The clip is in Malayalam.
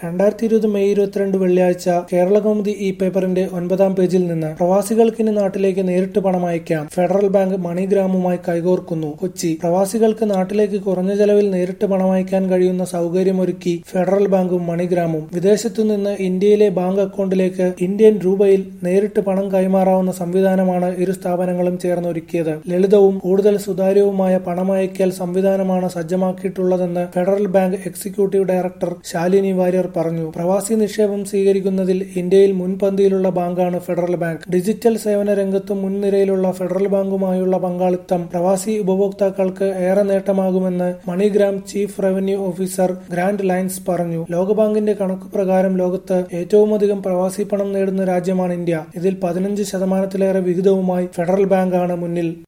രണ്ടായിരത്തി ഇരുപത് മെയ് ഇരുപത്തിരണ്ട് വെള്ളിയാഴ്ച കേരളകൗമുദി ഇ പേപ്പറിന്റെ ഒൻപതാം പേജിൽ നിന്ന് പ്രവാസികൾക്കിനി നാട്ടിലേക്ക് നേരിട്ട് പണം അയക്കാം ഫെഡറൽ ബാങ്ക് മണിഗ്രാമുമായി കൈകോർക്കുന്നു കൊച്ചി പ്രവാസികൾക്ക് നാട്ടിലേക്ക് കുറഞ്ഞ ചെലവിൽ നേരിട്ട് പണം അയക്കാൻ കഴിയുന്ന സൗകര്യമൊരുക്കി ഫെഡറൽ ബാങ്കും മണിഗ്രാമും വിദേശത്തു നിന്ന് ഇന്ത്യയിലെ ബാങ്ക് അക്കൗണ്ടിലേക്ക് ഇന്ത്യൻ രൂപയിൽ നേരിട്ട് പണം കൈമാറാവുന്ന സംവിധാനമാണ് ഇരു സ്ഥാപനങ്ങളും ചേർന്ന് ഒരുക്കിയത് ലളിതവും കൂടുതൽ സുതാര്യവുമായ പണമയക്കൽ സംവിധാനമാണ് സജ്ജമാക്കിയിട്ടുള്ളതെന്ന് federal bank executive director Shalini Warrier പറഞ്ഞു പ്രവാസി നിക്ഷേപം സ്വീകരിക്കുന്നതിൽ ഇന്ത്യയിൽ മുൻപന്തിയിലുള്ള ബാങ്കാണ് ഫെഡറൽ ബാങ്ക് ഡിജിറ്റൽ സേവന രംഗത്തും മുൻനിരയിലുള്ള ഫെഡറൽ ബാങ്കുമായുള്ള പങ്കാളിത്തം പ്രവാസി ഉപഭോക്താക്കൾക്ക് ഏറെ നേട്ടമാകുമെന്ന് MoneyGram chief revenue officer Grant Lines പറഞ്ഞു ലോകബാങ്കിന്റെ കണക്കു പ്രകാരം ലോകത്ത് ഏറ്റവുമധികം പ്രവാസി പണം നേടുന്ന രാജ്യമാണ് ഇന്ത്യ ഇതിൽ പതിനഞ്ച് ശതമാനത്തിലേറെ വിഹിതവുമായി ഫെഡറൽ ബാങ്കാണ് മുന്നിൽ